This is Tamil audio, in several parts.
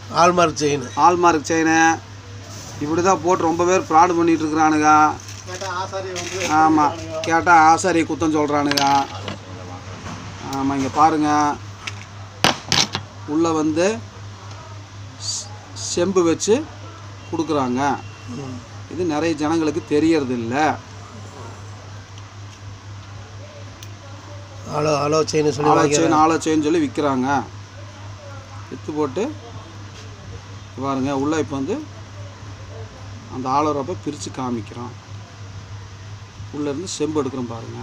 ஹால்மார்க் செயின் ஹால்மார்க் செயினு இப்படி தான் போட்டு ரொம்ப பேர் ஃப்ராடு பண்ணிட்டு இருக்கிறானுங்க ஆமாம் கேட்டால் ஆசாரி குத்தம் சொல்கிறானுங்க ஆமாம் இங்கே பாருங்கள் உள்ளே வந்து செ- செம்பு வச்சு கொடுக்குறாங்க இது நிறைய ஜனங்களுக்கு தெரியறது இல்லை ஹலோ ஹலோ செயின் சொல்லி ஆலோ வாங்கிடுறாங்க. செயின் ஆலோ செயின் சொல்லி விற்கிறாங்க விற்று போட்டு பாருங்க உள்ளே இப்போ வந்து அந்த ஆலோரப்பை பிரித்து காமிக்கிறோம் உள்ளேருந்து செம்பு எடுக்கிறோம் பாருங்க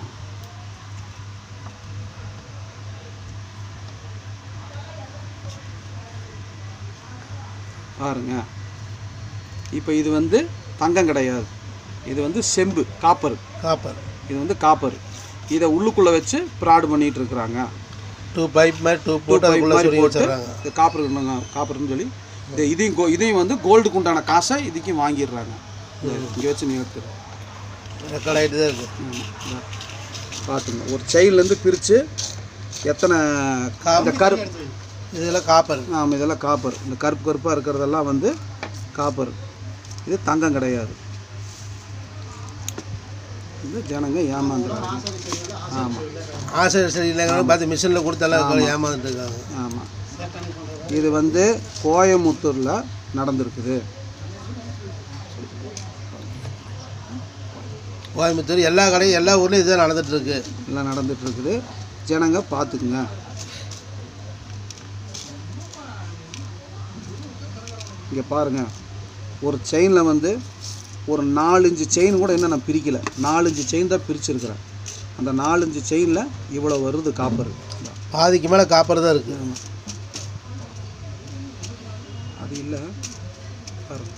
பாருங்க இப்போ இது வந்து தங்கம் கிடையாது இது வந்து செம்பு காப்பர் காப்பர் இது வந்து காப்பர் இதை உள்ளுக்குள்ளே வச்சு ப்ராடு பண்ணிட்டு இருக்கிறாங்க டூ பைப் மாதிரி டூ போட்டு அதுக்குள்ளே மாதிரி சொல்லி போட்டு வச்சிடுறாங்க இது காப்பர் காப்பர்னு சொல்லி இந்த இதையும் கோ- இதையும் வந்து கோல்டுக்கு உண்டான காசை இதுக்கும் வாங்கிடுறாங்க இங்கே வச்சு நீ எடுத்துரு ரெக்கார்ட் ஆகிட்டு தான் இருக்குது ஆமா, இந்தா. பார்த்துங்க ஒரு செயின்லேருந்து பிரித்து எத்தனை இந்த கருப்பு இதெல்லாம் காப்பர் ஆமாம் இதெல்லாம் காப்பர் இந்த கருப்பு கருப்பாக இருக்கிறதெல்லாம் வந்து காப்பர் இது தங்கம் கிடையாது இது ஜனங்க ஏமாந்துறாங்க ஆமாம் ஆசை சரி இல்லைங்க பார்த்து மிஷினில் கொடுத்தாலும் ஏமாந்துட்டு இருக்காங்க ஆமாம் இது வந்து கோயமுத்தூரில் நடந்திருக்குது கோயம்புத்தூர் எல்லா கடையும் எல்லா ஊர்லேயும் இதுதான் நடந்துட்டு இருக்கு எல்லாம் நடந்துட்டு இருக்குது ஜனங்க பார்த்துக்குங்க இங்கே பாருங்க ஒரு செயினில் வந்து ஒரு நாலஞ்சு செயின் கூட இன்னும் நான் பிரிக்கல நாலஞ்சு செயின் தான் பிரிச்சிருக்கிறேன் அந்த நாலஞ்சு செயினில் இவ்வளோ வருது காப்பர் பாதிக்கு மேலே காப்பர் தான் இருக்குது அது இல்லை பாருங்க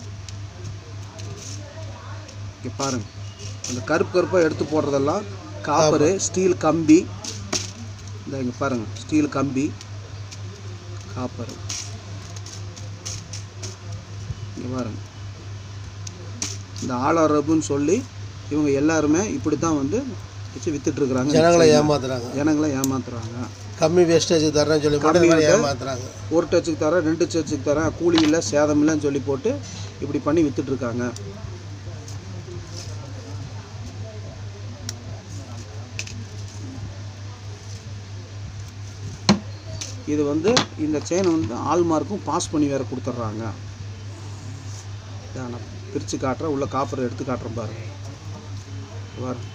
இங்கே பாருங்க அந்த கருப்பு கருப்பாக எடுத்து போடுறதெல்லாம் காப்பரு ஸ்டீல் கம்பி இந்த இங்கே பாருங்க ஸ்டீல் கம்பி காப்பர் இங்கே பாருங்க இந்த ஆளாரபுன்னு சொல்லி இவங்க எல்லாருமே இப்படி தான் வந்து வச்சு வித்துட்ருக்குறாங்க ஜனங்களை ஏமாத்துறாங்க ஜனங்களை ஏமாத்துறாங்க கம்மி வேஸ்டேஜுக்கு தரேன்னு சொல்லி போட்டு இந்த மாதிரி ஏமாத்துறாங்க ஒரு டச்சுக்கு தரேன் ரெண்டு டச்சுக்கு தரேன் கூலி இல்லை சேதம் இல்லைன்னு சொல்லி போட்டு இப்படி பண்ணி வித்துட்ருக்காங்க இது வந்து இந்த செயினை வந்து ஆல்மார்க்கும் பாஸ் பண்ணி வேற கொடுத்துட்றாங்க நான் பிரித்து காட்டுறேன் உள்ள காப்பர் எடுத்து காட்டுறேன் பாருங்க பாருங்க